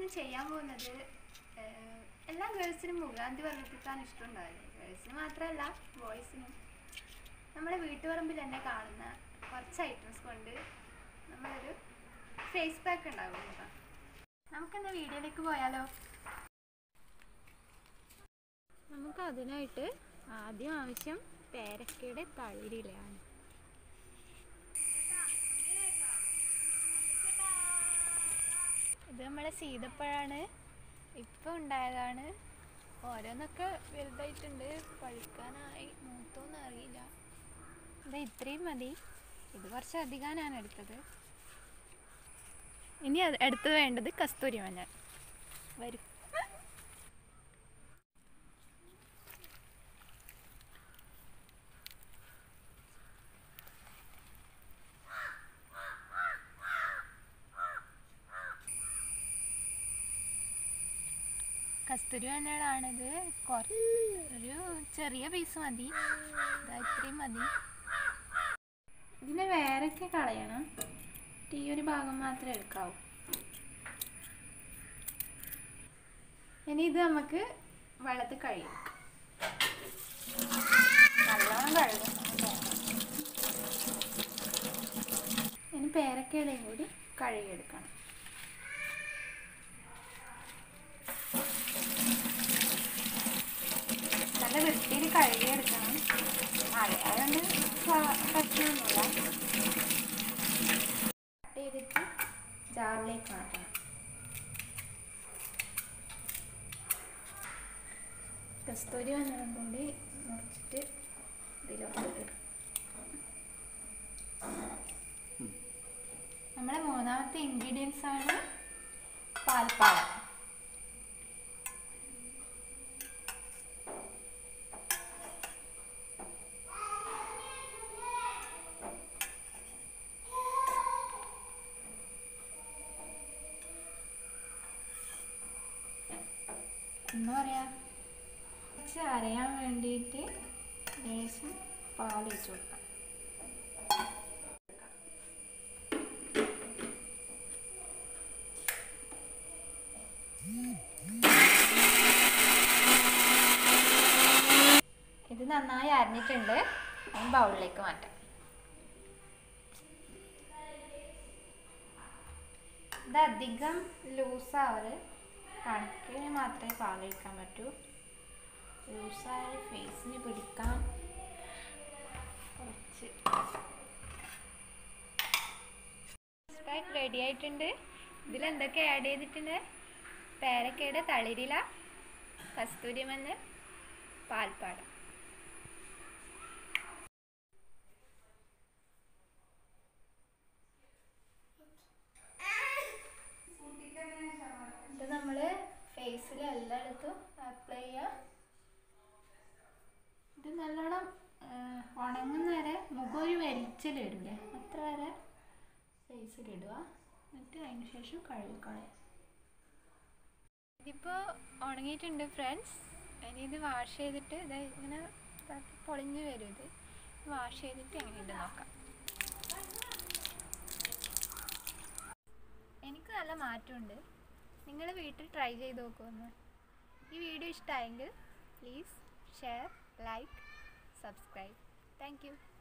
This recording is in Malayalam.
ഇന്ന് ചെയ്യാൻ പോകുന്നത് ഏഹ്, എല്ലാ ഗേൾസിനും മുഖാന്തി വർദ്ധിപ്പിക്കാൻ ഇഷ്ടമുണ്ടാവില്ല ഗേൾസിന് മാത്രമല്ല ബോയ്സിനും നമ്മുടെ വീട്ടുപറമ്പിൽ തന്നെ കാണുന്ന കുറച്ച് ഐറ്റംസ് കൊണ്ട് നമ്മളൊരു ഫേസ് പാക്ക് ഉണ്ടാകും കേട്ടോ നമുക്കെന്നാ വീഡിയോയിലേക്ക് പോയാലോ നമുക്ക് അതിനായിട്ട് ആദ്യം ആവശ്യം പേരക്കയുടെ തളിരിലയാണ് ഇത് നമ്മളെ സീതപ്പഴാണ് ഇപ്പം ഉണ്ടായതാണ് ഓരോന്നൊക്കെ വലുതായിട്ടുണ്ട് പഴുക്കാനായി മൂത്തോന്ന് അറിയില്ല ഇത് ഇത്രയും മതി ഇത് കുറച്ച് അധികം ഞാൻ എടുത്തത് ഇനി അത് അടുത്ത് വേണ്ടത് കസ്തൂരി മഞ്ഞൾ വരും കസ്തൂരി മഞ്ഞളാണിത് കുറ ഒരു ചെറിയ പീസ് മതി ഇതാ ഇത്രയും മതി ഇതിനെ വേറൊക്കെ കളയണം ഈ ഒരു ഭാഗം മാത്രമേ എടുക്കാവൂ ഇനി ഇത് നമുക്ക് വെള്ളത്തിൽ കഴുകാം നല്ലോണം കഴുകും ഇനി പേരക്കയുടെയും കൂടി കഴുകിയെടുക്കണം നല്ല വൃത്തിയിൽ കഴുകിയെടുക്കണം മഴയായതുകൊണ്ട് പറ്റുന്നില്ല കട്ട് ചെയ്തിട്ട് ജാറിലേക്ക് മാറ്റണം കസ്തൂരി മഞ്ഞളും കൂടി മുറിച്ചിട്ട് ഇതിലോട്ട് ഇടും നമ്മുടെ മൂന്നാമത്തെ ഇൻഗ്രീഡിയൻസ് ആണ് പാൽപ്പാട എന്താ പറയാ കുറച്ച് അരയാൻ വേണ്ടിയിട്ട് ലേശം പാൽ ഒഴിച്ച് കൊടുക്കാം ഇത് നന്നായി അരിഞ്ഞിട്ടുണ്ട് ഇനി ബൗളിലേക്ക് മാറ്റാം ഇത് അധികം ലൂസാവര് കണക്കിന് മാത്രമേ പാലൊഴിക്കാൻ പറ്റൂ ലൂസായ ഫേസിന് പിടിക്കാൻ കുറച്ച് പാക്ക് റെഡി ആയിട്ടുണ്ട് ഇതിൽ എന്തൊക്കെ ആഡ് ചെയ്തിട്ടുണ്ട് പേരക്കയുടെ തളിരില കസ്തൂരി മഞ്ഞൾ പാൽപ്പാട ഇത് നമ്മൾ ഫേസിൽ എല്ലായിടത്തും അപ്ലൈ ചെയ്യുക ഇത് നല്ലോണം ഉണങ്ങുന്ന വരെ മുഖം ഒരു വലിച്ചിൽ വരില്ലേ അത്ര വരെ ഫേസിലിടുക എന്നിട്ട് അതിന് ശേഷം കഴുകിക്കളയാം ഇതിപ്പോൾ ഉണങ്ങിയിട്ടുണ്ട് ഫ്രണ്ട്സ് ഇനി ഇത് വാഷ് ചെയ്തിട്ട് ഇത് ഇങ്ങനെ ഇതാക്കി പൊളിഞ്ഞ് വരും ഇത് വാഷ് ചെയ്തിട്ട് എങ്ങനെയുണ്ട് നോക്കാം എനിക്ക് നല്ല മാറ്റമുണ്ട് നിങ്ങൾ വീട്ടിൽ ട്രൈ ചെയ്ത് നോക്കുമെന്ന് ഈ വീഡിയോ ഇഷ്ടമായെങ്കിൽ please share like subscribe thank U